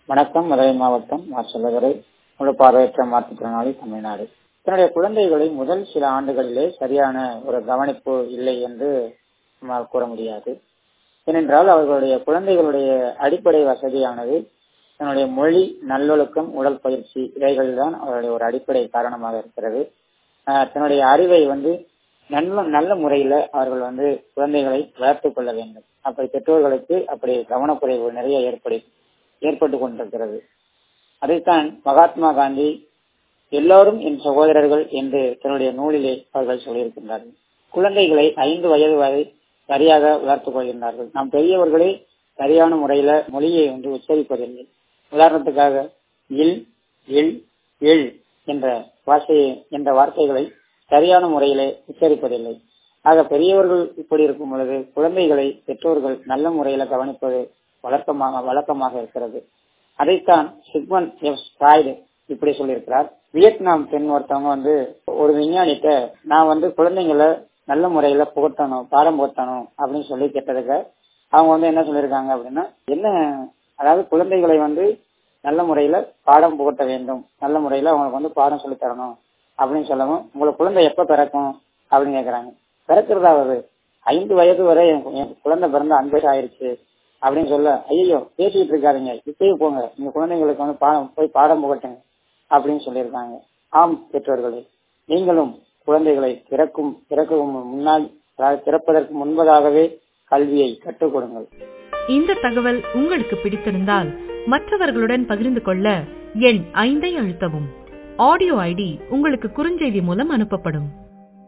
வணக்கம் மதுரை மாவட்டம் மாற்றலகரை முழு பார்வையற்ற மாற்றுத்திறனாளி தமிழ்நாடு தன்னுடைய குழந்தைகளை முதல் சில ஆண்டுகளிலே சரியான ஒரு கவனிப்பு இல்லை என்று நம்மால் கூற முடியாது ஏனென்றால் அவர்களுடைய குழந்தைகளுடைய அடிப்படை வசதியானது தன்னுடைய மொழி நல்லொழுக்கம் உடல் பயிற்சி இவைகள் தான் அவருடைய ஒரு அடிப்படை காரணமாக இருக்கிறது தன்னுடைய அறிவை வந்து நல்ல நல்ல முறையில அவர்கள் வந்து குழந்தைகளை வளர்த்துக் கொள்ள வேண்டும் அப்படி பெற்றோர்களுக்கு அப்படி கவனக்குறைவு நிறைய ஏற்படு ஏற்பட்டு கொண்டிருக்கிறது அதைத்தான் மகாத்மா காந்தி எல்லோரும் என் சகோதரர்கள் என்று தன்னுடைய நூலிலே அவர்கள் சொல்லியிருக்கின்றார்கள் குழந்தைகளை ஐந்து வயது வரை சரியாக வளர்த்துக் கொள்கின்றார்கள் நாம் பெரியவர்களே சரியான முறையில மொழியை வந்து உச்சரிப்பதில்லை உதாரணத்துக்காக இல் இல் இல் என்ற வார்த்தையை என்ற வார்த்தைகளை சரியான முறையிலே உச்சரிப்பதில்லை ஆக பெரியவர்கள் இப்படி இருக்கும் பொழுது குழந்தைகளை பெற்றோர்கள் நல்ல முறையில கவனிப்பது வழக்கமாக வழக்கமாக இருக்கிறது அதைத்தான் சிக்மன் எஃப் ஸ்டாய்டு இப்படி சொல்லியிருக்கிறார் வியட்நாம் பெண் ஒருத்தவங்க வந்து ஒரு விஞ்ஞானிட்ட நான் வந்து குழந்தைங்களை நல்ல முறையில புகட்டணும் பாடம் போட்டணும் அப்படின்னு சொல்லி கேட்டதுக்கு அவங்க வந்து என்ன சொல்லியிருக்காங்க அப்படின்னா என்ன அதாவது குழந்தைகளை வந்து நல்ல முறையில பாடம் புகட்ட வேண்டும் நல்ல முறையில அவங்களுக்கு வந்து பாடம் சொல்லி தரணும் அப்படின்னு சொல்லவும் உங்களுக்கு குழந்தை எப்ப பிறக்கும் அப்படின்னு கேக்குறாங்க பிறக்கிறதாவது ஐந்து வயது வரை என் குழந்தை பிறந்த அஞ்சு வயசு ஆயிருச்சு அப்படின்னு சொல்ல ஐயோ பேசிட்டு இருக்காதீங்க இப்பயும் போங்க இந்த குழந்தைங்களுக்கு வந்து பாடம் போய் பாடம் புகட்டுங்க அப்படின்னு சொல்லியிருக்காங்க ஆம் பெற்றோர்களே நீங்களும் குழந்தைகளை பிறக்கும் பிறக்கும் முன்னால் அதாவது பிறப்பதற்கு முன்பதாகவே கல்வியை கற்றுக் கொடுங்கள் இந்த தகவல் உங்களுக்கு பிடித்திருந்தால் மற்றவர்களுடன் பகிர்ந்து கொள்ள எண் ஐந்தை அழுத்தவும் ஆடியோ ஐடி உங்களுக்கு குறுஞ்செய்தி மூலம் அனுப்பப்படும்